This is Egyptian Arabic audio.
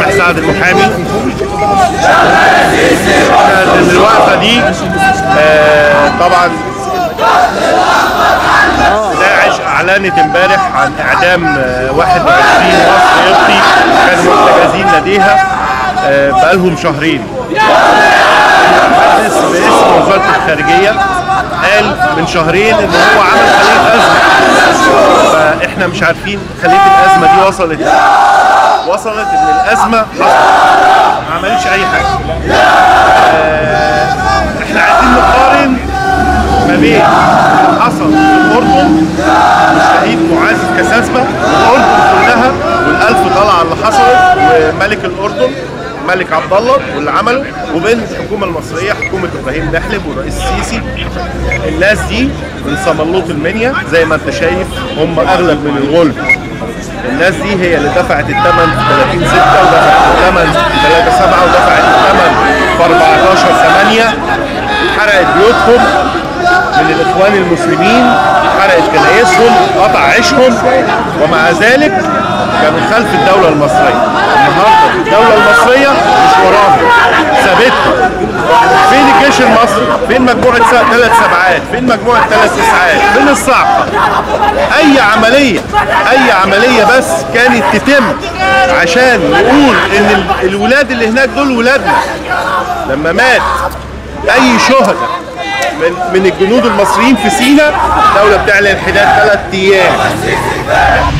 امبارح سعد المحامي كانت الوقفه دي آه، طبعا داعش اعلنت امبارح عن اعدام آه، 21 مصري قبطي كانوا محتجزين لديها آه، بقالهم شهرين مجلس باسم وزاره الخارجيه قال من شهرين ان هو عمل خليه ازمه فاحنا مش عارفين خليه الازمه دي وصلت وصلت ان الازمه حصلت ما عملتش اي حاجه آه، احنا عايزين نقارن ما بين اللي حصل في الاردن والشهيد معاذ كساسبه والاردن كلها والالف طلعه اللي حصلت وملك الاردن الملك عبد الله واللي عمله وبين الحكومه المصريه حكومه ابراهيم محلب والرئيس السيسي الناس دي من صملوط المنيا زي ما انت شايف هم اغلب من الغلب الناس دي هي اللي دفعت الثمن في 30 6 ودفعت الثمن في 3 7 ودفعت الثمن في 14 8 حرقت بيوتهم من الاخوان المسلمين حرقت كنايسهم قطع عيشهم ومع ذلك كانوا خلف الدولة المصرية النهارده الدولة المصرية مش وراهم سابتهم فين الجيش المصري؟ فين مجموعة ثلاث سبعات؟ فين مجموعة ثلاث اسعاف؟ فين الصعقة؟ أي عملية أي عملية بس كانت تتم عشان نقول إن ال- الولاد اللي هناك دول ولادنا لما مات أي شهداء من من الجنود المصريين في سيناء الدولة بتعلن حداد ثلاث أيام